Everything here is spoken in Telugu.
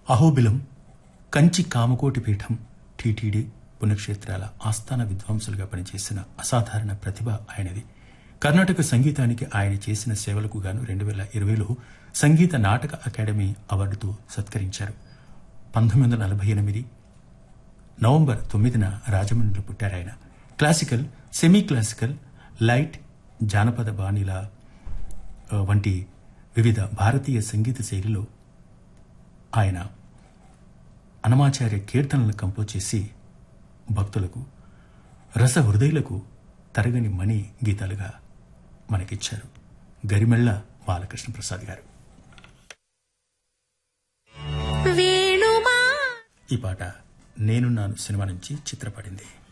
అహోబిలం కంచి కామకోటి పీఠం టీటీడీ పుణ్యక్షేత్రాల ఆస్థాన విద్వాంసులుగా పనిచేసిన అసాధారణ ప్రతిభ ఆయనది కర్ణాటక సంగీతానికి ఆయన చేసిన సేవలకు గాను రెండు వేల ఇరవైలో సంగీత నాటక అకాడమీ అవార్డుతో సత్కరించారు పంతొమ్మిది వందల నలభై ఎనిమిది నవంబర్ తొమ్మిదిన రాజమండ్రిలో పుట్టారాయన క్లాసికల్ సెమీ క్లాసికల్ లైట్ జానపద బాణీల ఆ, వంటి వివిధ భారతీయ సంగీత శైలిలో ఆయన అనమాచార్య కీర్తనలను కంపోజ్ చేసి భక్తులకు రస హృదయులకు తరగని మణి గీతాలుగా మనకిచ్చారు గరిమెళ్ళ బాలకృష్ణ ప్రసాద్ గారు వేణుమా ఈ పాట నేనున్నాను సినిమా నుంచి చిత్రపడింది